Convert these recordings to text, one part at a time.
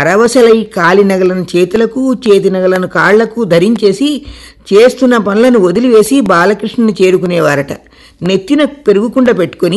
పరవశలై కాలి నగలను చేతులకు చేతి నగలను కాళ్లకు ధరించేసి చేస్తున్న పనులను వదిలివేసి బాలకృష్ణుని చేరుకునేవారట నెత్తిన పెరుగుకుండ పెట్టుకుని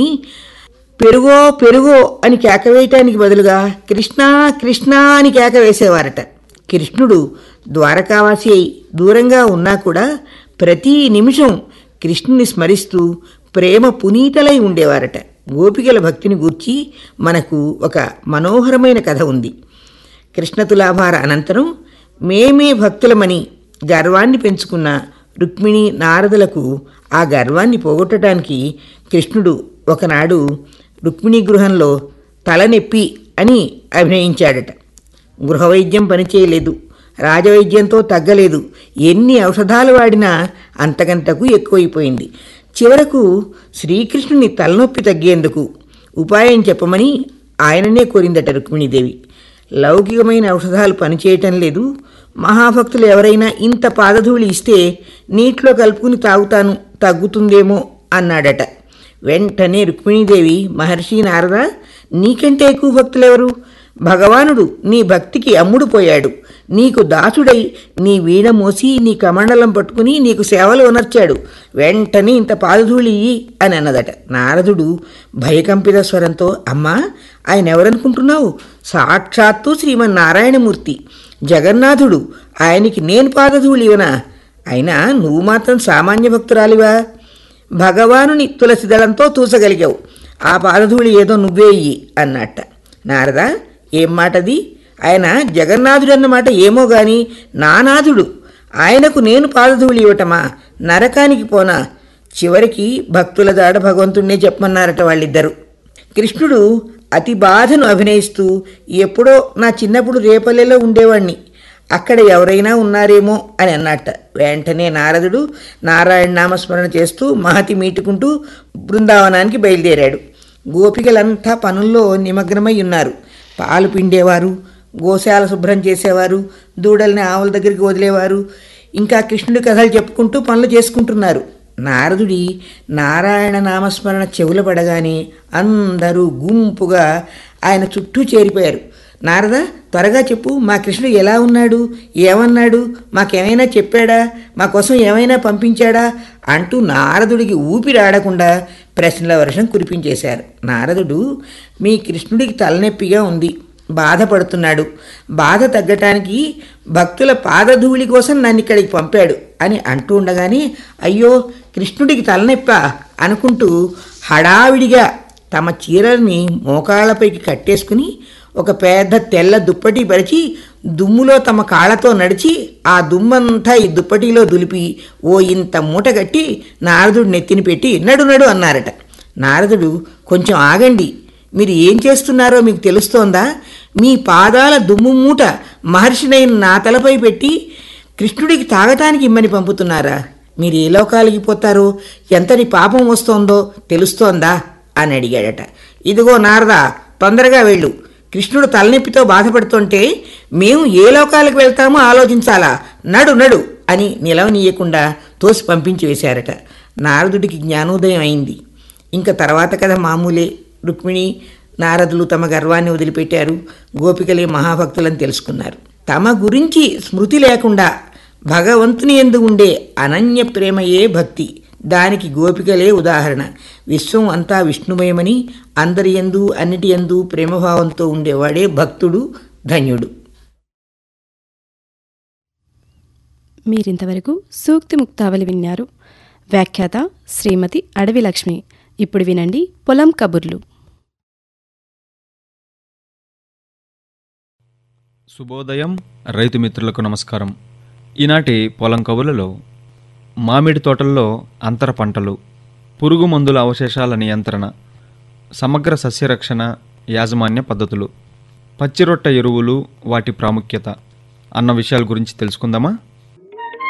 పెరుగో పెరుగో అని కేక వేయటానికి బదులుగా కృష్ణ కృష్ణ అని కేక వేసేవారట కృష్ణుడు ద్వారకావాసి అయి దూరంగా ఉన్నా కూడా ప్రతి నిమిషం కృష్ణుని స్మరిస్తూ ప్రేమ పునీతలై ఉండేవారట గోపికల భక్తిని గూర్చి మనకు ఒక మనోహరమైన కథ ఉంది కృష్ణతులాభార అనంతరం మేమే భక్తులమని గర్వాన్ని పెంచుకున్న రుక్మిణి నారదులకు ఆ గర్వాన్ని పోగొట్టడానికి కృష్ణుడు ఒకనాడు రుక్మిణి గృహంలో తలనొప్పి అని అభినయించాడట గృహవైద్యం పనిచేయలేదు రాజవైద్యంతో తగ్గలేదు ఎన్ని ఔషధాలు వాడినా అంతకంతకు ఎక్కువైపోయింది చివరకు శ్రీకృష్ణుని తలనొప్పి తగ్గేందుకు ఉపాయం చెప్పమని ఆయననే కోరిందట రుక్మిణీదేవి లౌకికమైన ఔషధాలు పనిచేయటం లేదు మహాభక్తులు ఎవరైనా ఇంత పాదధూళి ఇస్తే నీటిలో కలుపుకుని తాగుతాను తగ్గుతుందేమో అన్నాడట వెంటనే రుక్మిణీదేవి మహర్షి నారద నీకంటే ఎక్కువ భక్తులెవరు భగవానుడు నీ భక్తికి అమ్ముడు పోయాడు నీకు దాసుడై నీ వీణ మోసి నీ కమండలం పట్టుకుని నీకు సేవలు ఉనర్చాడు వెంటనే ఇంత పాదధూళి ఇయ్యి అని అన్నదట నారదుడు భయకంపిత స్వరంతో అమ్మా ఆయన ఎవరనుకుంటున్నావు సాక్షాత్తు శ్రీమన్నారాయణమూర్తి జగన్నాథుడు ఆయనకి నేను పాదధూళి ఇవనా అయినా నువ్వు మాత్రం సామాన్య భక్తురాలివా భగవానుని తులసి దళంతో తూసగలిగావు ఆ పాదధూళి ఏదో నువ్వే ఇయ్యి అన్నట్ట నారద ఏం మాటది ఆయన జగన్నాథుడు అన్నమాట ఏమో గాని నానాథుడు ఆయనకు నేను పాదధూళి ఇవ్వటమా నరకానికి పోనా చివరికి భక్తుల దాడ భగవంతుణ్ణే చెప్పమన్నారట వాళ్ళిద్దరు కృష్ణుడు అతి బాధను అభినయిస్తూ ఎప్పుడో నా చిన్నప్పుడు రేపల్లెలో ఉండేవాణ్ణి అక్కడ ఎవరైనా ఉన్నారేమో అని అన్నట్ట వెంటనే నారదుడు నారాయణ నామస్మరణ చేస్తూ మహతి మీటుకుంటూ బృందావనానికి బయలుదేరాడు గోపికలంతా పనుల్లో నిమగ్నమై ఉన్నారు పాలు పిండేవారు గోశాల శుభ్రం చేసేవారు దూడల్ని ఆవుల దగ్గరికి వదిలేవారు ఇంకా కృష్ణుడి కథలు చెప్పుకుంటూ పనులు చేసుకుంటున్నారు నారదుడి నారాయణ నామస్మరణ చెవుల పడగానే అందరూ గుంపుగా ఆయన చుట్టూ చేరిపోయారు నారద త్వరగా చెప్పు మా కృష్ణుడు ఎలా ఉన్నాడు ఏమన్నాడు మాకేమైనా చెప్పాడా మా కోసం ఏమైనా పంపించాడా అంటూ నారదుడికి ఊపిరాడకుండా ప్రశ్నల వర్షం కురిపించేశారు నారదుడు మీ కృష్ణుడికి తలనొప్పిగా ఉంది బాధపడుతున్నాడు బాధ తగ్గటానికి భక్తుల పాదధూళి కోసం నన్ను ఇక్కడికి పంపాడు అని అంటూ ఉండగానే అయ్యో కృష్ణుడికి తలనొప్పా అనుకుంటూ హడావిడిగా తమ చీరల్ని మోకాళ్ళపైకి కట్టేసుకుని ఒక పెద్ద తెల్ల దుప్పటి పరిచి దుమ్ములో తమ కాళ్ళతో నడిచి ఆ దుమ్మంతా ఈ దుప్పటిలో దులిపి ఓ ఇంత మూట కట్టి నారదుడు నెత్తిని పెట్టి నడు నడు అన్నారట నారదుడు కొంచెం ఆగండి మీరు ఏం చేస్తున్నారో మీకు తెలుస్తోందా మీ పాదాల దుమ్ము మూట మహర్షినైన నా తలపై పెట్టి కృష్ణుడికి తాగటానికి ఇమ్మని పంపుతున్నారా మీరు ఏ లోకాలకి పోతారో ఎంతటి పాపం వస్తోందో తెలుస్తోందా అని అడిగాడట ఇదిగో నారదా తొందరగా వెళ్ళు కృష్ణుడు తలనొప్పితో బాధపడుతుంటే మేము ఏ లోకాలకు వెళ్తామో ఆలోచించాలా నడు నడు అని నిలవనీయకుండా తోసి పంపించి వేశారట నారదుడికి జ్ఞానోదయం అయింది ఇంకా తర్వాత కథ మామూలే రుక్మిణి నారదులు తమ గర్వాన్ని వదిలిపెట్టారు గోపికలే మహాభక్తులని తెలుసుకున్నారు తమ గురించి స్మృతి లేకుండా భగవంతుని ఎందు ఉండే అనన్య ప్రేమయే భక్తి దానికి గోపికలే ఉదాహరణ విశ్వం అంతా విష్ణుమయమని అందరి ఎందు అన్నిటి ఎందు ప్రేమభావంతో ఉండేవాడే భక్తుడు ధన్యుడు మీరింతవరకు సూక్తి ముక్తావళి విన్నారు వ్యాఖ్యాత శ్రీమతి అడవి లక్ష్మి ఇప్పుడు వినండి పొలం కబుర్లు శుభోదయం రైతు మిత్రులకు నమస్కారం ఈనాటి పొలం కబులలో మామిడి తోటల్లో అంతర పంటలు పురుగు మందుల అవశేషాల నియంత్రణ సమగ్ర సస్యరక్షణ యాజమాన్య పద్ధతులు పచ్చిరొట్ట ఎరువులు వాటి ప్రాముఖ్యత అన్న విషయాల గురించి తెలుసుకుందామా